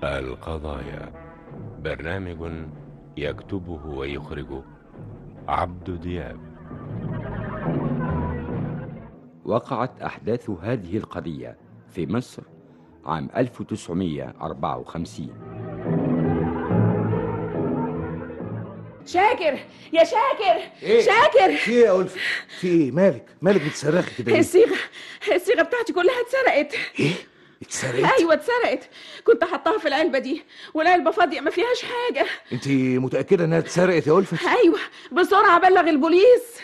القضايا برنامج يكتبه ويخرجه عبد دياب وقعت أحداث هذه القضية في مصر عام 1954 شاكر يا شاكر إيه؟ شاكر في ايه يا ألفة؟ في ايه مالك؟ مالك بتصرخي كده ليه؟ الصيغه الصيغه بتاعتي كلها اتسرقت ايه؟ اتسرقت؟ ايوه اتسرقت كنت حطاها في العلبه دي والعلبه فاضيه ما فيهاش حاجه انت متأكدة انها اتسرقت يا ألفة؟ ايوه بسرعه بلغ البوليس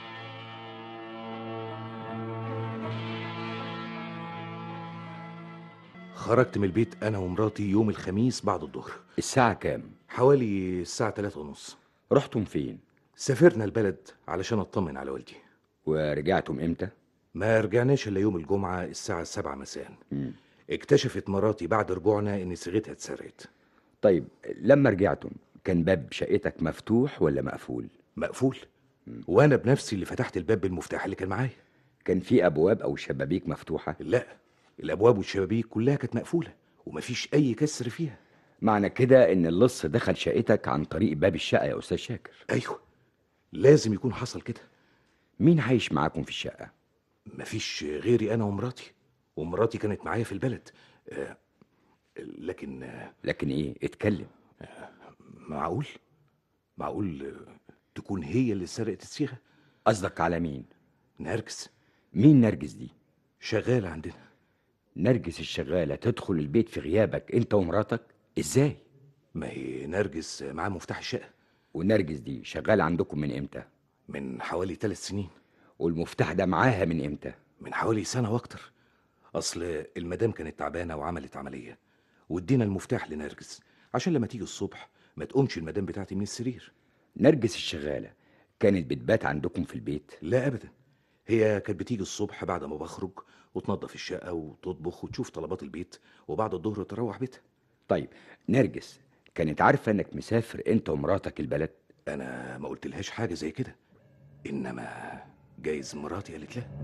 خرجت من البيت انا ومراتي يوم الخميس بعد الظهر الساعة كام؟ حوالي الساعة تلاتة ونص رحتم فين؟ سافرنا البلد علشان اطمن على والدي ورجعتم إمتى؟ ما رجعناش الا يوم الجمعة الساعة السابعة مساء مم. اكتشفت مراتي بعد رجوعنا ان صيغتها اتسرقت طيب لما رجعتم كان باب شقتك مفتوح ولا مقفول؟ مقفول وانا بنفسي اللي فتحت الباب بالمفتاح اللي كان معايا كان في أبواب أو شبابيك مفتوحة؟ لا الابواب والشبابيك كلها كانت مقفولة ومفيش اي كسر فيها معنى كده إن اللص دخل شقتك عن طريق باب الشقة يا أستاذ شاكر ايوه لازم يكون حصل كده مين عايش معاكم في الشقة؟ مفيش غيري انا ومراتي ومراتي كانت معايا في البلد آه، لكن آه، لكن إيه؟ اتكلم معقول معقول آه، تكون هي اللي سرقت الصيغه قصدك على مين؟ نرجس مين نرجس دي؟ شغاله عندنا نرجس الشغالة تدخل البيت في غيابك أنت ومراتك؟ إزاي؟ ما هي نرجس معاها مفتاح الشقه ونرجس دي شغالة عندكم من إمتى؟ من حوالي ثلاث سنين والمفتاح ده معاها من إمتى؟ من حوالي سنه واكتر اصل المدام كانت تعبانه وعملت عمليه وادينا المفتاح لنرجس عشان لما تيجي الصبح ما تقومش المدام بتاعتي من السرير نرجس الشغالة كانت بتبات عندكم في البيت؟ لا ابدا هي كانت بتيجي الصبح بعد ما بخرج وتنظف الشقه وتطبخ وتشوف طلبات البيت وبعد الظهر تروح بيتها طيب نرجس كانت عارفة إنك مسافر أنت ومراتك البلد؟ انا ما قلتلهاش حاجه زي كده انما جايز مراتي قالت لها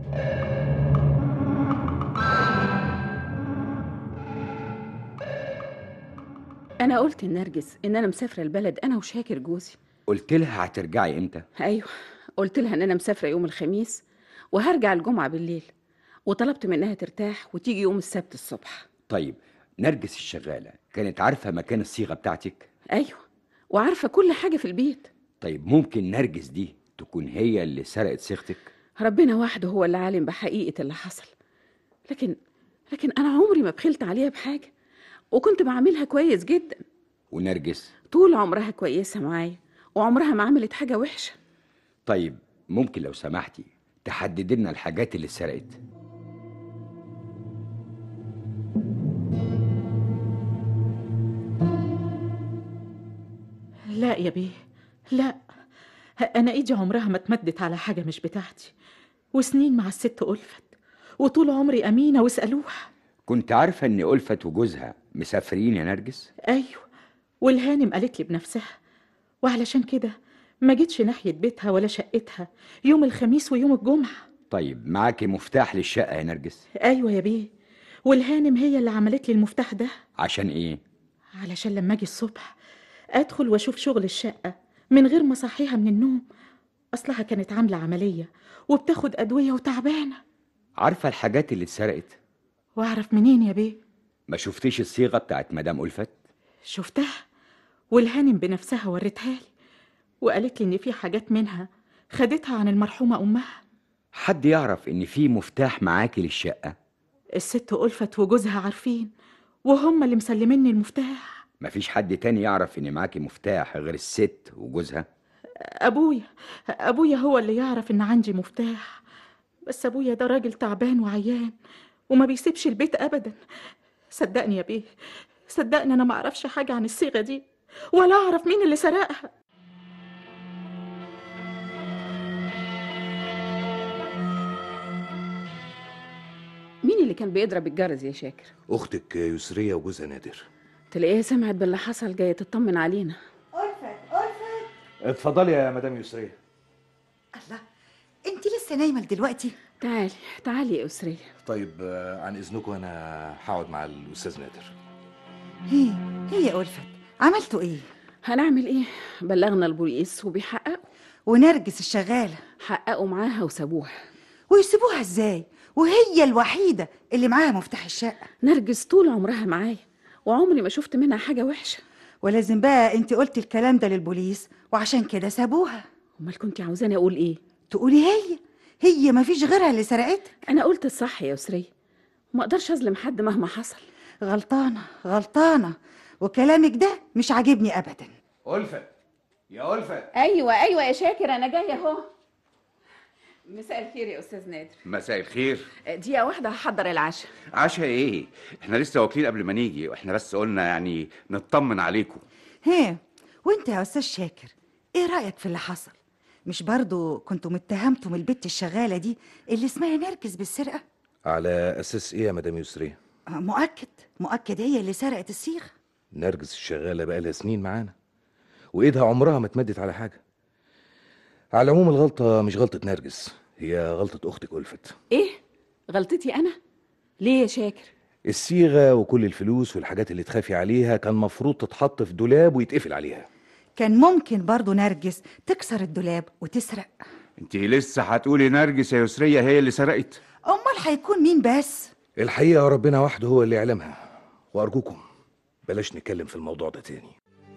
انا قلت لنرجس ان انا مسافره البلد انا وشاكر جوزي قلت لها هترجعي إمتى؟ ايوه قلت لها ان انا مسافره يوم الخميس وهرجع الجمعه بالليل وطلبت منها ترتاح وتيجي يوم السبت الصبح طيب نرجس الشغالة كانت عارفة مكان الصيغة بتاعتك؟ ايوه وعارفه كل حاجه في البيت طيب ممكن نرجس دي تكون هي اللي سرقت صيغتك؟ ربنا وحده هو اللي عالم بحقيقه اللي حصل لكن لكن انا عمري ما بخلت عليها بحاجه وكنت بعاملها كويس جدا ونرجس طول عمرها كويسه معايا وعمرها ما عملت حاجه وحشه طيب ممكن لو سمحتي تحدد لنا الحاجات اللي اتسرقت لا يا بيه لا أنا إيدي عمرها ما اتمدت على حاجة مش بتاعتي وسنين مع الست ألفت وطول عمري أمينة واسألوها كنت عارفة إن ألفت وجوزها مسافرين يا نرجس؟ أيوة والهانم قالت لي بنفسها وعلشان كده ما جيتش ناحية بيتها ولا شقتها يوم الخميس ويوم الجمعة طيب معاكي مفتاح للشقة يا نرجس أيوة يا بيه والهانم هي اللي عملت لي المفتاح ده عشان إيه؟ علشان لما أجي الصبح أدخل وأشوف شغل الشقة من غير ما أصحيها من النوم أصلها كانت عاملة عملية وبتاخد أدوية وتعبانة عارفة الحاجات اللي اتسرقت؟ وأعرف منين يا بيه ما شفتيش الصيغة بتاعت مدام ألفت؟ شفتها والهانم بنفسها ورتها لي وقالت لي إن في حاجات منها خدتها عن المرحومة أمها حد يعرف إن في مفتاح معاكي للشقة؟ الست ألفت وجوزها عارفين وهم اللي مسلميني المفتاح مفيش حد تاني يعرف إن معاكي مفتاح غير الست وجوزها؟ أبويا أبويا هو اللي يعرف إن عندي مفتاح بس أبويا ده راجل تعبان وعيان وما بيسيبش البيت أبدا صدقني يا بيه صدقني أنا ما أعرفش حاجة عن الصيغة دي ولا أعرف مين اللي سرقها مين اللي كان بيضرب الجرس يا شاكر اختك يسريه وجوزها نادر تلاقيها سمعت باللي حصل جايه تطمن علينا ألفت ألفت اتفضلي يا مدام يسريه الله انت لسه نايمه دلوقتي هي هي يا ألفت عملتوا إيه هنعمل ايه بلغنا البوليس وبيحققوا ونرجس الشغالة حققوا معاها وسابوها ويسيبوها إزاي وهي الوحيدة اللي معاها مفتاح الشقة نرجس طول عمرها معايا وعمري ما شفت منها حاجة وحشة ولازم بقى انت قلت الكلام ده للبوليس وعشان كده سابوها امال كنت عاوزاني اقول ايه تقولي هي هي ما فيش غيرها اللي سرقتك انا قلت الصح يا يسري ما اقدرش اظلم حد مهما حصل غلطانة غلطانة وكلامك ده مش عاجبني أبدا ألفت يا ألفت ايوه ايوه يا شاكر انا جايه اهو مساء الخير يا استاذ نادر مساء الخير دقيقه واحده هحضر العشاء عشاء ايه احنا لسه واكلين قبل ما نيجي واحنا بس قلنا يعني نطمن عليكم هي وانت يا أستاذ شاكر ايه رأيك في اللي حصل مش برضو كنتوا متهمتم البت الشغالة دي اللي اسمها نرجس بالسرقة على اساس ايه يا مدام يسري آه، مؤكد مؤكد هي اللي سرقت الصيغة نرجس الشغاله بقالها سنين معانا وايدها عمرها ما اتمدت على حاجه على العموم الغلطه مش غلطه نرجس هي غلطه اختك ألفت ايه غلطتي انا ليه يا شاكر الصيغه وكل الفلوس والحاجات اللي تخافي عليها كان مفروض تتحط في دولاب ويتقفل عليها كان ممكن برضو نرجس تكسر الدولاب وتسرق انت لسه هتقولي نرجس يا يسرية هي اللي سرقت أمال هيكون مين بس الحقيقه ربنا وحده هو اللي يعلمها وارجوكم بلاش نتكلم في الموضوع ده تاني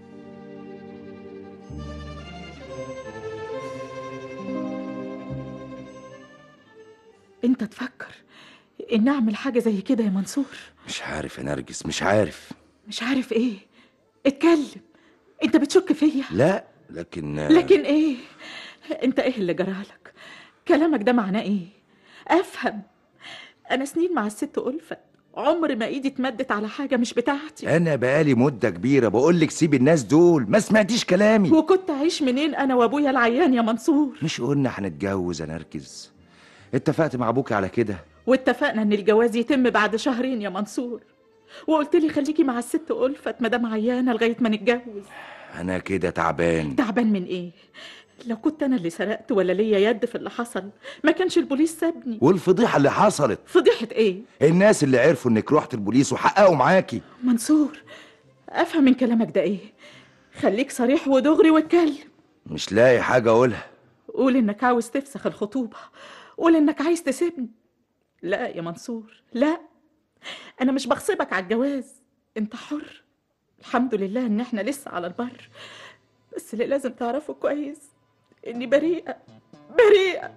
انت تفكر ان اعمل حاجه زي كده يا منصور مش عارف يا نرجس مش عارف مش عارف ايه اتكلم انت بتشك فيا لا لكن لكن ايه انت ايه اللي جرالك كلامك ده معناه ايه افهم انا سنين مع الست ألفة عمر ما ايدي اتمدت على حاجه مش بتاعتي انا بقالي مدة كبيرة بقولك سيب الناس دول ما سمعتيش كلامي وكنت اعيش منين انا وابويا العيان يا منصور مش قلنا هنتجوز يا نرجس اتفقت مع ابوك على كده واتفقنا ان الجواز يتم بعد شهرين يا منصور وقلت لي خليكي مع الست ألفة مدام عيانه لغايه ما نتجوز انا كده تعبان تعبان من ايه لو كنت انا اللي سرقت ولا ليا يد في اللي حصل ما كانش البوليس سابني والفضيحة اللي حصلت فضيحه ايه الناس اللي عرفوا انك رحت البوليس وحققوا معاكي منصور افهم من كلامك ده ايه خليك صريح ودغري واتكلم مش لاقي حاجة اقولها قول انك عاوز تفسخ الخطوبه قول انك عايز تسيبني لا يا منصور لا انا مش بغصبك على الجواز انت حر الحمد لله ان احنا لسه على البر بس اللي لازم تعرفه كويس اني بريئه بريئه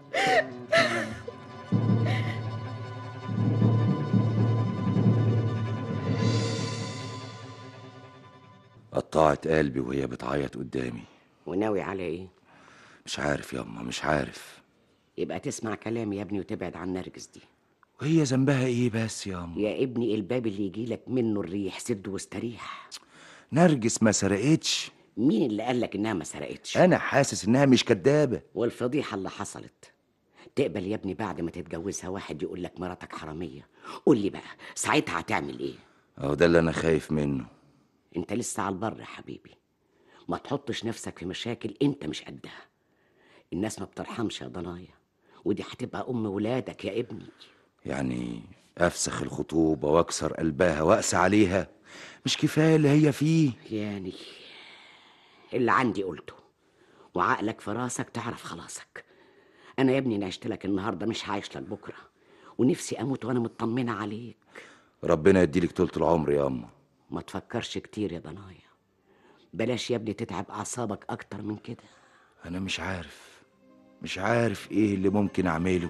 قطعت قلبي وهي بتعيط قدامي وناوي على ايه مش عارف ياما مش عارف يبقى تسمع كلامي يا ابني وتبعد عن نرجس دي وهي ذنبها ايه بس ياما يا ابني الباب اللي يجيلك منه الريح سد واستريح نرجس ما سرقتش مين اللي قالك انها ما سرقتش انا حاسس انها مش كدابة والفضيحه اللي حصلت تقبل يا ابني بعد ما تتجوزها واحد يقول لك مراتك حراميه قول لي بقى ساعتها هتعمل ايه اهو ده اللي انا خايف منه انت لسه على البر يا حبيبي ما تحطش نفسك في مشاكل انت مش قدها الناس ما بترحمش يا ضنايا ودي هتبقى ام ولادك يا ابني يعني افسخ الخطوبة واكسر قلبها واقسى عليها مش كفاية اللي هي فيه يعني اللي عندي قلته وعقلك في راسك تعرف خلاصك انا يا ابني نعشت لك النهارده مش هعيش لك بكره ونفسي اموت وانا مطمنه عليك ربنا يديلك طولة العمر يا اما ما تفكرش كتير يا ضنايا بلاش يا ابني تتعب اعصابك اكتر من كده انا مش عارف مش عارف ايه اللي ممكن اعمله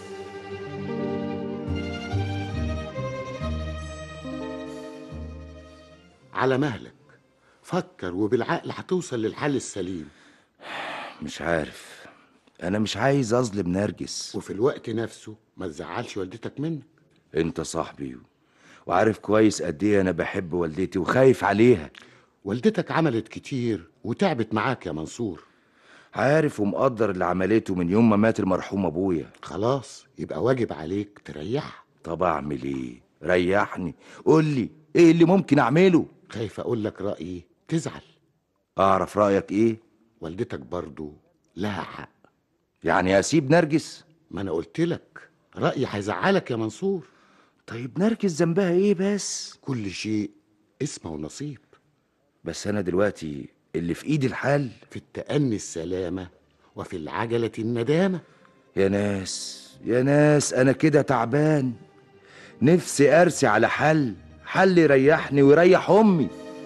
على مهلك فكر وبالعقل هتوصل للحل السليم مش عارف انا مش عايز اظلم نرجس وفي الوقت نفسه ما تزعلش والدتك منك انت صاحبي وعارف كويس قد ايه انا بحب والدتي وخايف عليها والدتك عملت كتير وتعبت معاك يا منصور عارف ومقدر اللي عملته من يوم ما مات المرحوم ابويا خلاص يبقى واجب عليك تريحها طب اعمل ايه ريحني قول لي ايه اللي ممكن اعمله خايف اقول لك رايي تزعل اعرف رايك ايه والدتك برضو لها حق يعني اسيب نرجس ما انا قلت لك رايي هيزعلك يا منصور طيب نرجس ذنبها ايه بس كل شيء اسمه ونصيب بس انا دلوقتي اللي في ايدي الحل في التأني السلامة وفي العجلة الندامة يا ناس يا ناس انا كده تعبان نفسي ارسي على حل حل يريحني ويريح امي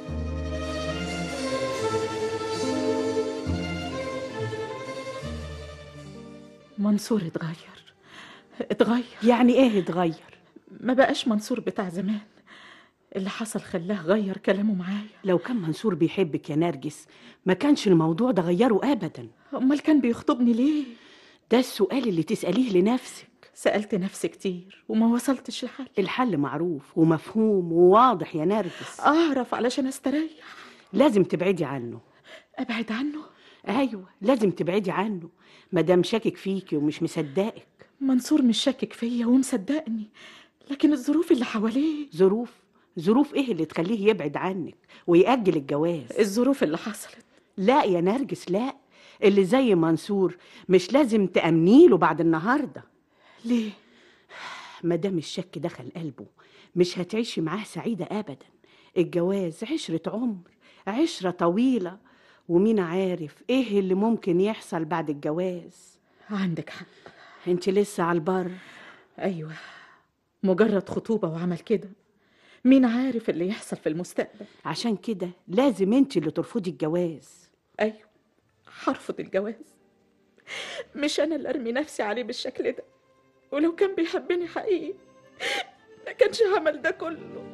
منصور اتغير اتغير يعني ايه اتغير ما بقاش منصور بتاع زمان اللي حصل خلاه غير كلامه معايا لو كان منصور بيحبك يا نرجس ما كانش الموضوع ده غيره ابدا امال كان بيخطبني ليه ده السؤال اللي تسأليه لنفسك سألت نفسي كتير وما وصلتش لحل الحل معروف ومفهوم وواضح يا نرجس اعرف علشان استريح لازم تبعدي عنه ابعد عنه ايوه لازم تبعدي عنه مادام شاكك فيكي ومش مصدقك منصور مش شاكك فيا ومصدقني لكن الظروف اللي حواليه ظروف ظروف ايه اللي تخليه يبعد عنك ويأجل الجواز الظروف اللي حصلت لا يا نرجس لا اللي زي منصور مش لازم تأمنيله بعد النهارده ليه مادام الشك دخل قلبه مش هتعيشي معاه سعيدة أبدا الجواز عشرة عمر عشرة طويلة ومين عارف ايه اللي ممكن يحصل بعد الجواز عندك حق انت لسه على البر ايوه مجرد خطوبة وعمل كده مين عارف اللي يحصل في المستقبل عشان كده لازم انت اللي ترفضي الجواز ايوه هرفض الجواز مش انا اللي ارمي نفسي عليه بالشكل ده ولو كان بيحبني حقيقي ما كانش عمل ده كله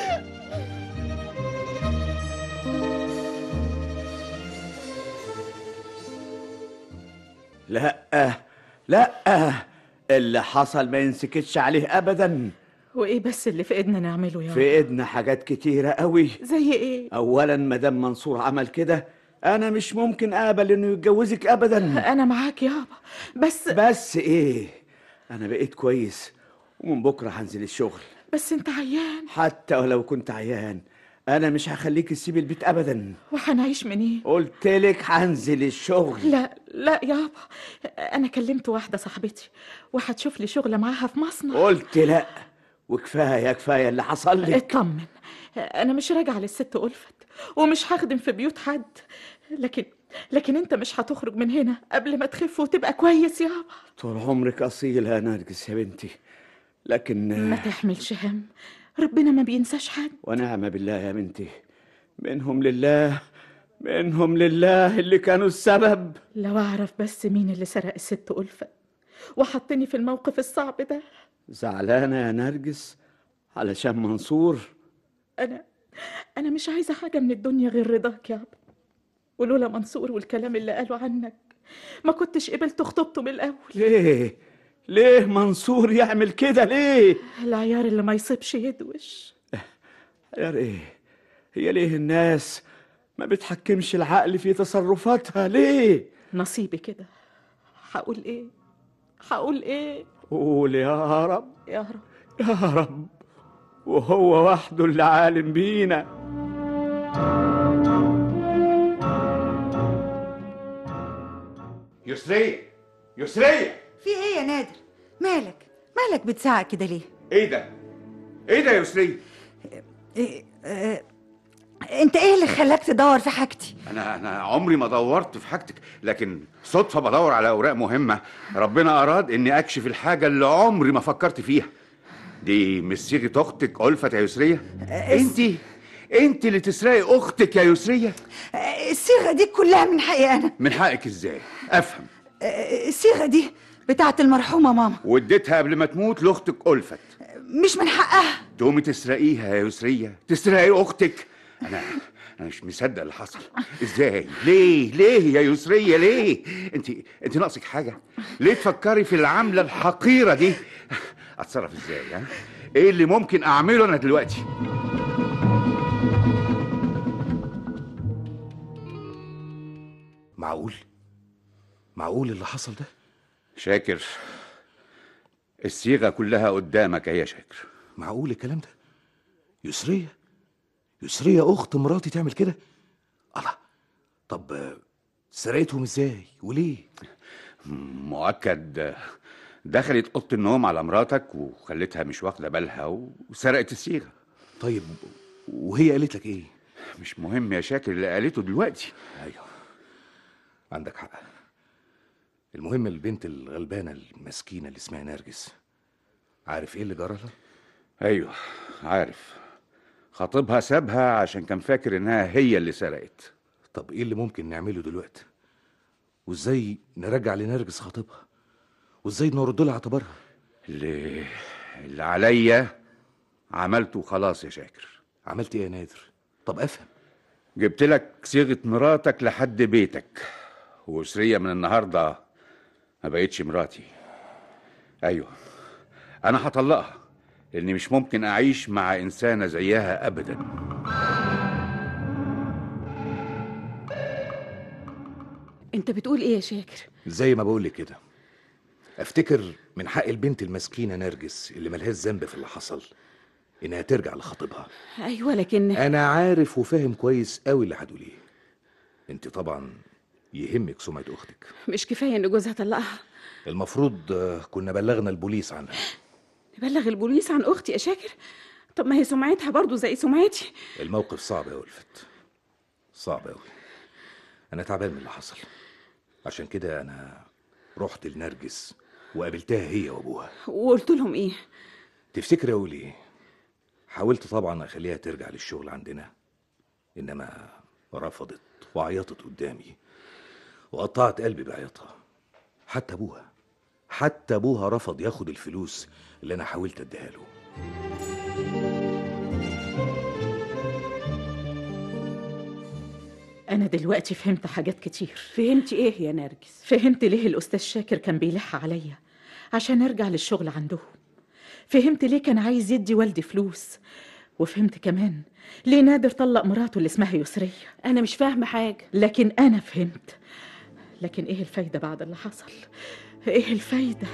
لا لا اللي حصل ما ينسكتش عليه ابدا وايه بس اللي في ايدنا نعمله يا في ايدنا حاجات كتيره قوي زي ايه اولا مدام منصور عمل كده انا مش ممكن اقبل انه يتجوزك ابدا انا معاك يابا بس بس ايه انا بقيت كويس ومن بكره هنزل الشغل بس انت عيان حتى ولو كنت عيان انا مش هخليك تسيب البيت ابدا وهنعيش منين قلت لك هنزل الشغل لا لا يابا انا كلمت واحده صاحبتي وهتشوف لي شغله معاها في مصنع قلت لا وكفايه كفايه اللي حصل لك اطمن انا مش راجعه للست ألفت ومش هخدم في بيوت حد لكن لكن انت مش هتخرج من هنا قبل ما تخف وتبقى كويس يابا طول عمرك اصيله يا نرجس يا بنتي لكن ما تحملش هم ربنا ما بينساش حد ونعم بالله يا بنتي منهم لله منهم لله اللي كانوا السبب لو اعرف بس مين اللي سرق الست ألفت وحطني في الموقف الصعب ده زعلانه يا نرجس علشان منصور انا انا مش عايزه حاجه من الدنيا غير رضاك يابا ولولا منصور والكلام اللي قاله عنك ما كنتش قبلت خطبته من الاول ليه ليه منصور يعمل كده ليه العيار اللي ما يصيبش يدوش يا ايه هي ليه الناس ما بتحكمش العقل في تصرفاتها ليه نصيبي كده هقول ايه هقول ايه قول يا رب يا رب يا رب وهو وحده اللي عالم بينا يسرية يسرية في ايه يا نادر مالك مالك بتزعق كده ليه ايه ده ايه ده يا يسرية إيه آه انت ايه اللي خلاك تدور في حاجتي انا انا عمري ما دورت في حاجتك لكن صدفة بدور على اوراق مهمة ربنا اراد اني اكشف الحاجة اللي عمري ما فكرت فيها دي مش صيغة اختك ألفت يا يسرية انت انت اللي تسرقي اختك يا يسرية آه، الصيغه دي كلها من حقي انا من حقك ازاي افهم آه، الصيغه دي بتاعت المرحومه ماما واديتها قبل ما تموت لاختك ألفت مش من حقها تقومي تسرقيها يا يسرية تسرقي اختك انا انا مش مصدق اللي حصل ازاي ليه ليه يا يسرية ليه انت انت ناقصك حاجة ليه تفكري في العملة الحقيرة دي اتصرف ازاي ها ايه اللي ممكن اعمله انا دلوقتي معقول معقول اللي حصل ده شاكر الصيغة كلها قدامك يا شاكر معقول الكلام ده يسرية يسرية أخت مراتي تعمل كده الله طب آه، سرقتهم ازاي وليه مؤكد دخلت اوضه النوم على مراتك وخلتها مش واخده بالها وسرقت الصيغه طيب وهي قالت لك ايه مش مهم يا شاكر اللي قالته دلوقتي ايوه عندك حق المهم البنت الغلبانه المسكينه اللي اسمها نرجس عارف ايه اللي جرى لها ايوه عارف خطيبها سابها عشان كان فاكر انها هي اللي سرقت طب ايه اللي ممكن نعمله دلوقتي وازاي نرجع لنرجس خطيبها وازاي نرد لها اعتبارها اللي اللي عليا عملته خلاص يا شاكر عملت ايه يا نادر طب افهم جبت لك صيغه مراتك لحد بيتك وسريه من النهارده ما بقتش مراتي ايوه انا هطلقها لاني مش ممكن اعيش مع انسانه زيها ابدا انت بتقول ايه يا شاكر زي ما بقول لك كده افتكر من حق البنت المسكينه نرجس اللي ملهاش ذنب في اللي حصل انها ترجع لخطيبها ايوه لكن انا عارف وفاهم كويس قوي اللي هتقوليه انت طبعا يهمك سمعه اختك مش كفايه ان جوزها طلقها المفروض آه، كنا بلغنا البوليس عنها نبلغ البوليس عن اختي يا شاكر طب ما هي سمعتها برضو زي سمعتي الموقف صعب يا ولفت صعب قوي انا تعبان من اللي حصل عشان كده انا رحت لنرجس وقابلتها هي وابوها وقلت لهم ايه تفتكر اقول ايه حاولت طبعا اخليها ترجع للشغل عندنا انما رفضت وعيطت قدامي وقطعت قلبي بعيطها حتى ابوها حتى ابوها رفض ياخد الفلوس اللي انا حاولت اديها له أنا دلوقتي فهمت حاجات كتير فهمتي ايه يا نرجس فهمت ليه الأستاذ شاكر كان بيلح عليا عشان أرجع للشغل عندهم فهمت ليه كان عايز يدي والدي فلوس وفهمت كمان ليه نادر طلق مراته اللي اسمها يسرية انا مش فاهمه حاجه لكن أنا فهمت لكن إيه الفايدة بعد اللي حصل إيه الفايدة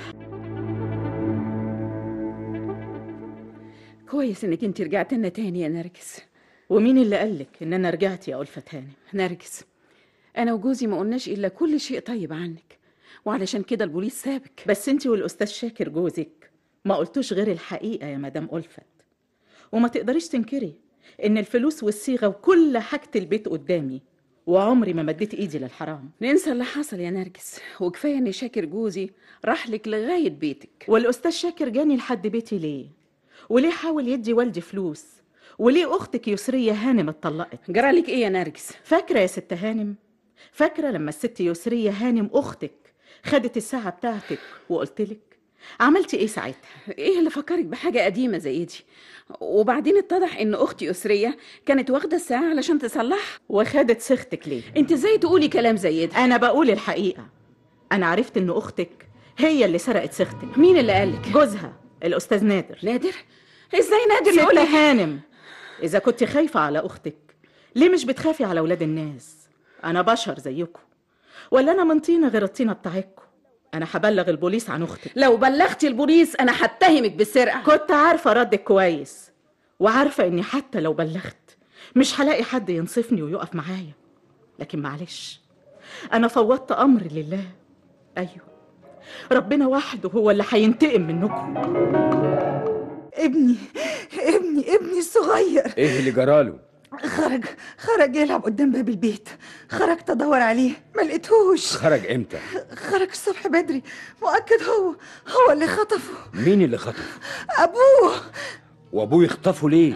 كويس انك انت رجعت لنا تاني يا نرجس ومين اللي قالك إن أنا رجعت يا ألفة هانم نرجس انا وجوزي ما قلناش الا كل شيء طيب عنك وعلشان كده البوليس سابك بس انت والأستاذ شاكر جوزك ما قلتوش غير الحقيقة يا مدام ألفت وما تقدريش تنكري إن الفلوس والصيغة وكل حاجة البيت قدامي وعمري ما مديت إيدي للحرام ننسى اللي حصل يا نرجس وكفايه ان شاكر جوزي راح لك لغايه بيتك والأستاذ شاكر جاني لحد بيتي ليه؟ وليه حاول يدي والدي فلوس؟ وليه أختك يسرية هانم اتطلقت؟ جرالك ايه يا نرجس فاكرة يا ست هانم؟ فاكرة لما الست يسرية هانم أختك خدت الساعة بتاعتك وقلتلك؟ عملتي إيه ساعتها؟ ايه اللي فكرك بحاجه قديمه زي دي وبعدين اتضح ان اختي اسريه كانت واخده الساعه علشان تصلحها وخدت صيغتك ليه؟ انت ازاي تقولي كلام زي ده أنا بقول الحقيقة أنا عرفت إن أختك هي اللي سرقت صيغتك مين اللي قالك جوزها الأستاذ نادر نادر ازاي نادر ست يقول لك هانم إذا كنت خايفة على أختك ليه مش بتخافي على ولاد الناس؟ أنا بشر زيكم ولا أنا من طينة غير الطينة بتاعتكم أنا هبلغ البوليس عن أختك لو بلغتي البوليس انا هتهمك بالسرقه كنت عارفة ردك كويس وعارفة إني حتى لو بلغت مش هلاقي حد ينصفني ويقف معايا لكن معلش أنا فوضت أمري لله أيوه ربنا وحده هو اللي هينتقم منكم ابني ابني ابني الصغير ايه اللي جراله خرج خرج يلعب قدام باب البيت خرجت ادور عليه ما لقيتهوش خرج امتى خرج الصبح بدري مؤكد هو هو اللي خطفه مين اللي خطفه ابوه وابوه يخطفه ليه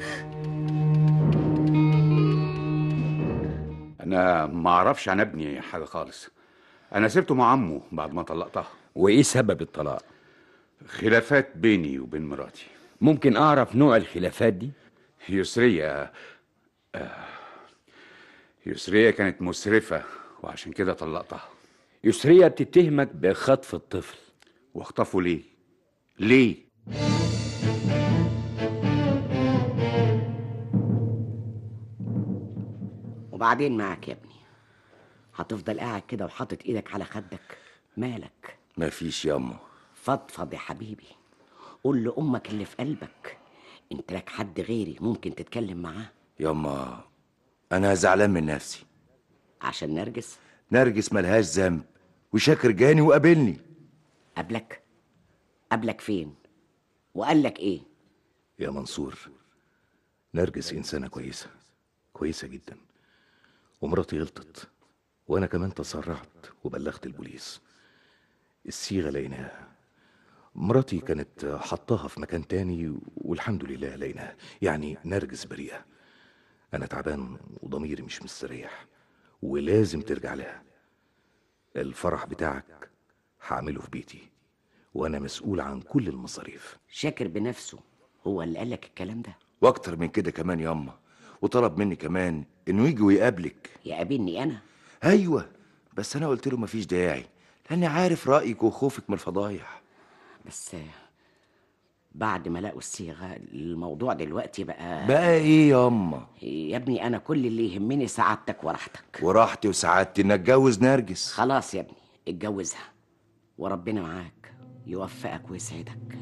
انا ما اعرفش عن ابني حاجه خالص انا سبته مع عمه بعد ما طلقتها وايه سبب الطلاق خلافات بيني وبين مراتي ممكن اعرف نوع الخلافات دي يسرية آه، يسرية كانت مسرفة وعشان كده طلقتها يسرية بتتهمك بخطف الطفل واخطفوا ليه؟ ليه؟ وبعدين معك يا ابني هتفضل قاعد كده وحاطط ايدك على خدك مالك مفيش ياما فضفض يا حبيبي قول لأمك اللي في قلبك انت لك حد غيري ممكن تتكلم معاه ياما انا زعلان من نفسي عشان نرجس نرجس ملهاش ذنب وشاكر جاني وقابلني قبلك قبلك فين وقال لك ايه يا منصور نرجس إنسانة كويسة كويسة جدا ومراتي غلطت وأنا كمان تسرعت وبلغت البوليس الصيغة لقيناها مراتي كانت حطاها في مكان تاني والحمد لله لقيناها يعني نرجس بريئة أنا تعبان وضميري مش مستريح ولازم ترجع لها الفرح بتاعك هعمله في بيتي وأنا مسؤول عن كل المصاريف شاكر بنفسه هو اللي قالك الكلام ده واكتر من كده كمان ياما وطلب مني كمان انه يجي ويقابلك يقابلني انا ايوه بس انا قلت له مفيش داعي لاني عارف رايك وخوفك من الفضايح بس بعد ما لقوا الصيغه الموضوع دلوقتي بقى بقى ايه ياما يا ابني انا كل اللي يهمني سعادتك وراحتك وراحتي وسعادتي ان اتجوز نرجس خلاص يا ابني اتجوزها وربنا معاك يوفقك ويسعدك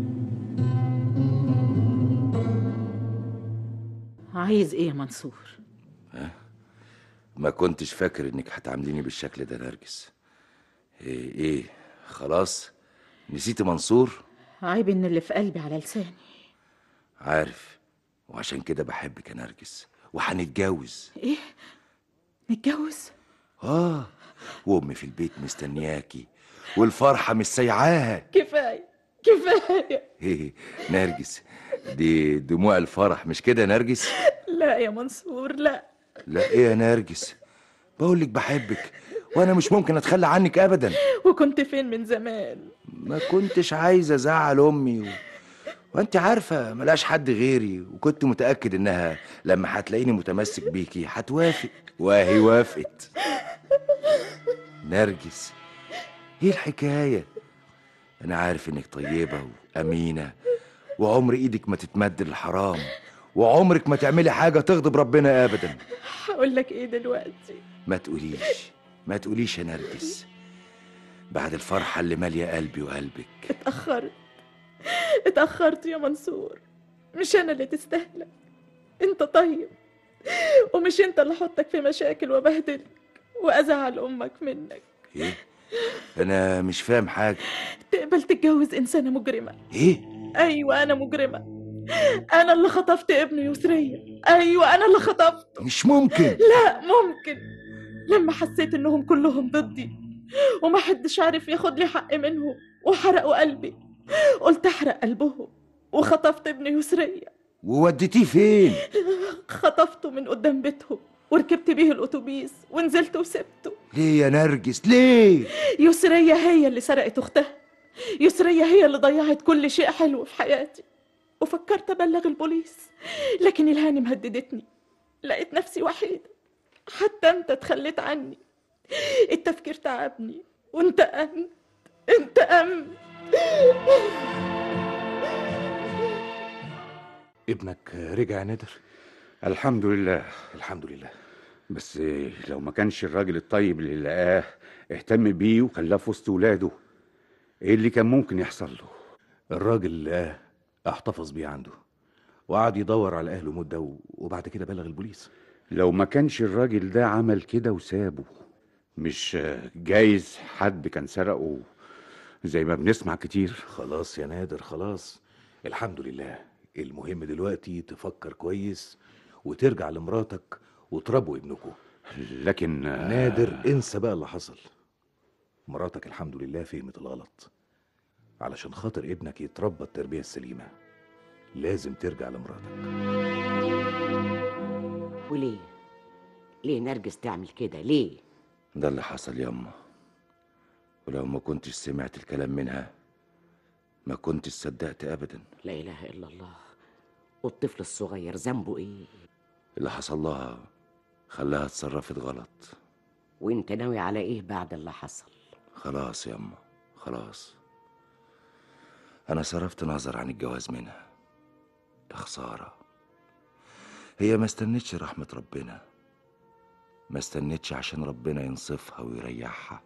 عايز ايه يا منصور ما كنتش فاكر انك هتعامليني بالشكل ده نرجس ايه ايه خلاص نسيتي منصور عيب ان اللي في قلبي على لساني عارف وعشان كده بحبك يا نرجس وهنتجوز ايه نتجوز اه وامي في البيت مستنياكي والفرحه مش سايعاها كفايه كفايه ايه نرجس دي دموع الفرح مش كده يا نرجس لا يا منصور لا لا ايه يا نرجس بقول لك بحبك وانا مش ممكن اتخلى عنك ابدا وكنت فين من زمان ما كنتش عايز ازعل امي و... وانت عارفه ملاش حد غيري وكنت متاكد انها لما هتلاقيني متمسك بيكي هتوافق وهي وافقت نرجس ايه الحكايه انا عارف انك طيبه وامينه وعمر ايدك ما تتمد للحرام وعمرك ما تعملي حاجه تغضب ربنا ابدا هقول لك ايه دلوقتي ما تقوليش ما تقوليش يا نرجس بعد الفرحه اللي ماليه قلبي وقلبك اتأخرت اتأخرت يا منصور مش أنا اللي تستهلك أنت طيب ومش أنت اللي حطك في مشاكل وبهدلك وأزعل أمك منك ايه انا مش فاهم حاجه تقبل تتجوز إنسانة مجرمة ايه أيوة أنا مجرمة أنا اللي خطفت ابن يسرية أيوة أنا اللي خطفته مش ممكن لا ممكن لما حسيت إنهم كلهم ضدي وما حدش عارف ياخد لي حق منهم وحرقوا قلبي قلت أحرق قلبهم وخطفت ابن يسرية ووديتيه فين خطفته من قدام بيتهم وركبت بيه الأتوبيس ونزلت وسبته ليه يا نرجس ليه يسرية هي اللي سرقت أختها يسرية هي اللي ضيعت كل شيء حلو في حياتي وفكرت أبلغ البوليس لكن الهانم هددتني لقيت نفسي وحيدة حتى أنت تخليت عني التفكير تعبني وانت أمن انت أمن ابنك رجع يا نادر الحمد لله الحمد لله بس لو ما كانش الراجل الطيب اللي لقاه اهتم بيه وخلاه في وسط ولاده ايه اللي كان ممكن يحصل له الراجل لقاه احتفظ بيه عنده وقعد يدور على اهله مده و- وبعد كده بلغ البوليس لو ما كانش الراجل ده عمل كده وسابه مش جايز حد كان سرقه زي ما بنسمع كتير خلاص يا نادر خلاص الحمد لله المهم دلوقتي تفكر كويس وترجع لمراتك وتربوا ابنكم لكن نادر انسى بقى اللي حصل مراتك الحمد لله فهمت الغلط علشان خاطر ابنك يتربى التربية السليمة لازم ترجع لمراتك وليه ليه نرجس تعمل كده ليه ده اللي حصل ياما ولو ما كنتش سمعت الكلام منها ما كنتش صدقت ابدا لا اله الا الله والطفل الصغير ذنبه ايه اللي حصل لها خلاها اتصرفت غلط وانت ناوي على ايه بعد اللي حصل خلاص ياما خلاص انا صرفت نظر عن الجواز منها يا خساره هي ما استنتش رحمه ربنا ما استنتش عشان ربنا ينصفها ويريحها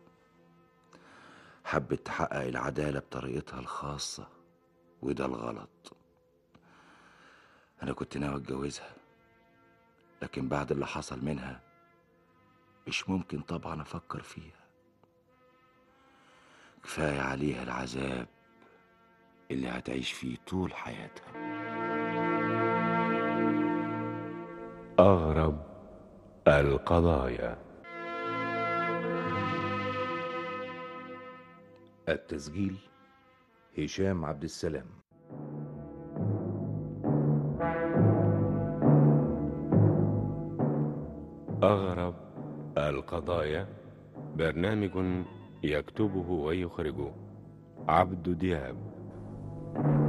حبت تحقق العداله بطريقتها الخاصه وده الغلط انا كنت ناوي اتجوزها لكن بعد اللي حصل منها مش ممكن طبعا افكر فيها كفايه عليها العذاب اللي هتعيش فيه طول حياتها أغرب القضايا التسجيل هشام عبد السلام أغرب القضايا برنامج يكتبه ويخرجه عبد دياب